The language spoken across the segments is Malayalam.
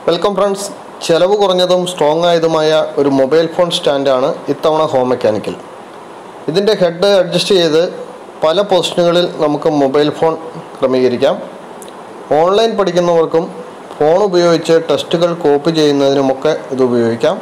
വെൽക്കം ഫ്രണ്ട്സ് ചെലവ് കുറഞ്ഞതും സ്ട്രോങ് ആയതുമായ ഒരു മൊബൈൽ ഫോൺ സ്റ്റാൻഡാണ് ഇത്തവണ ഹോം മെക്കാനിക്കൽ ഇതിൻ്റെ ഹെഡ് അഡ്ജസ്റ്റ് ചെയ്ത് പല പൊസിഷനുകളിൽ നമുക്ക് മൊബൈൽ ഫോൺ ക്രമീകരിക്കാം ഓൺലൈൻ പഠിക്കുന്നവർക്കും ഫോൺ ഉപയോഗിച്ച് ടെസ്റ്റുകൾ കോപ്പി ചെയ്യുന്നതിനുമൊക്കെ ഇത് ഉപയോഗിക്കാം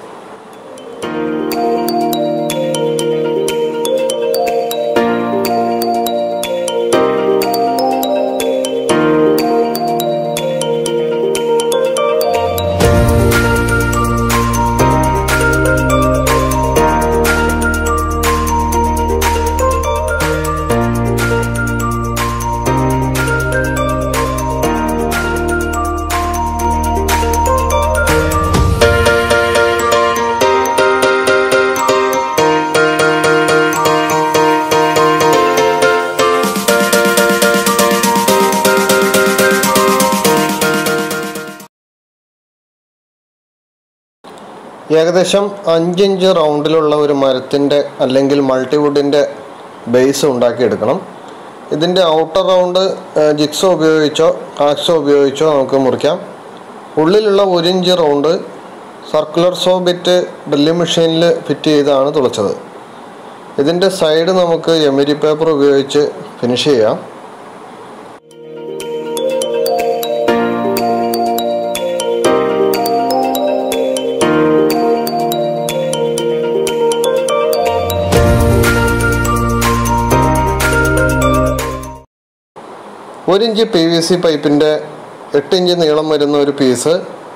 ഏകദേശം അഞ്ചിഞ്ച് റൗണ്ടിലുള്ള ഒരു മരത്തിൻ്റെ അല്ലെങ്കിൽ മൾട്ടിവുഡിൻ്റെ ബേസ് ഉണ്ടാക്കിയെടുക്കണം ഇതിൻ്റെ ഔട്ടർ റൗണ്ട് ജിക്സോ ഉപയോഗിച്ചോ ആക്സോ ഉപയോഗിച്ചോ നമുക്ക് മുറിക്കാം ഉള്ളിലുള്ള ഒരു inch round circular saw bit drilling മെഷീനിൽ ഫിറ്റ് ചെയ്താണ് തുളച്ചത് ഇതിൻ്റെ സൈഡ് നമുക്ക് എമിരി പേപ്പർ ഉപയോഗിച്ച് ഫിനിഷ് ചെയ്യാം ഒരു ഇഞ്ച് പി വി സി പൈപ്പിൻ്റെ എട്ട് ഇഞ്ച് നീളം വരുന്ന ഒരു പീസ്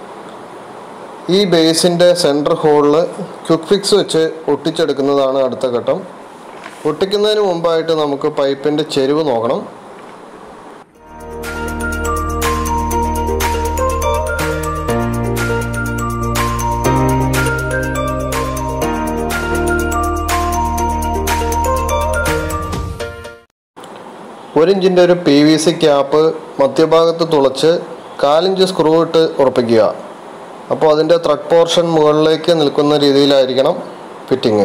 ഈ ബേസിൻ്റെ സെൻറ്റർ ഹോളിൽ ക്വിക്ക് ഫിക്സ് വെച്ച് ഒട്ടിച്ചെടുക്കുന്നതാണ് അടുത്ത ഘട്ടം ഒട്ടിക്കുന്നതിന് മുമ്പായിട്ട് നമുക്ക് പൈപ്പിൻ്റെ ചെരുവ് നോക്കണം ഒരു ഇഞ്ചിൻ്റെ ഒരു പി വി സി ക്യാപ്പ് മധ്യഭാഗത്ത് തുളച്ച് കാലിഞ്ച് സ്ക്രൂ ഇട്ട് ഉറപ്പിക്കുക അപ്പോൾ അതിൻ്റെ ത്രെഡ് പോർഷൻ മുകളിലേക്ക് നിൽക്കുന്ന രീതിയിലായിരിക്കണം ഫിറ്റിങ്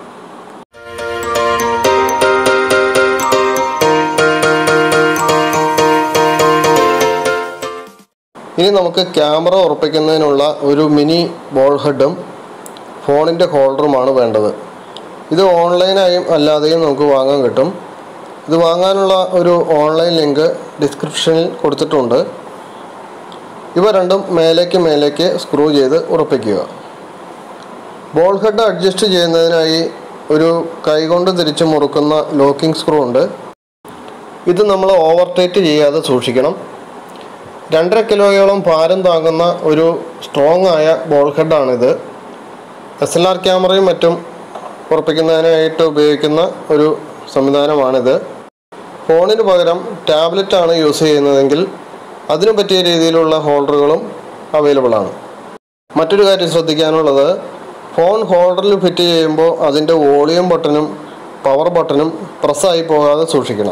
ഇനി നമുക്ക് ക്യാമറ ഉറപ്പിക്കുന്നതിനുള്ള ഒരു മിനി ബോൾ ഹെഡും ഫോണിൻ്റെ ഹോൾഡറുമാണ് വേണ്ടത് ഇത് ഓൺലൈനായും അല്ലാതെയും നമുക്ക് വാങ്ങാൻ കിട്ടും ഇത് വാങ്ങാനുള്ള ഒരു ഓൺലൈൻ ലിങ്ക് ഡിസ്ക്രിപ്ഷനിൽ കൊടുത്തിട്ടുണ്ട് ഇവ രണ്ടും മേലേക്ക് മേലേക്ക് സ്ക്രൂ ചെയ്ത് ഉറപ്പിക്കുക ബോൾ ഹെഡ് അഡ്ജസ്റ്റ് ചെയ്യുന്നതിനായി ഒരു കൈകൊണ്ട് തിരിച്ച് മുറുക്കുന്ന ലോക്കിംഗ് സ്ക്രൂ ഉണ്ട് ഇത് നമ്മൾ ഓവർടൈറ്റ് ചെയ്യാതെ സൂക്ഷിക്കണം രണ്ടര കിലോയോളം ഭാരം താങ്ങുന്ന ഒരു സ്ട്രോങ് ആയ ബോൾ ഹെഡാണിത് എസ് എൽ ആർ ക്യാമറയും മറ്റും ഉറപ്പിക്കുന്നതിനായിട്ട് ഉപയോഗിക്കുന്ന ഒരു സംവിധാനമാണിത് ഫോണിന് പകരം ടാബ്ലറ്റ് ആണ് യൂസ് ചെയ്യുന്നതെങ്കിൽ അതിനു പറ്റിയ രീതിയിലുള്ള ഹോൾഡറുകളും അവൈലബിൾ ആണ് മറ്റൊരു കാര്യം ശ്രദ്ധിക്കാനുള്ളത് ഫോൺ ഹോൾഡറിൽ ഫിറ്റ് ചെയ്യുമ്പോൾ അതിൻ്റെ വോളിയം ബട്ടണും പവർ ബട്ടണും പ്രസ്സായി പോകാതെ സൂക്ഷിക്കണം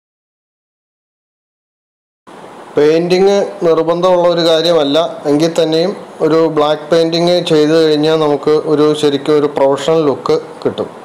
പെയിൻറ്റിങ് നിർബന്ധമുള്ള ഒരു കാര്യമല്ല എങ്കിൽ തന്നെയും ഒരു ബ്ലാക്ക് പെയിൻറ്റിങ് ചെയ്തു കഴിഞ്ഞാൽ നമുക്ക് ഒരു ശരിക്കും ഒരു പ്രൊഫഷണൽ ലുക്ക് കിട്ടും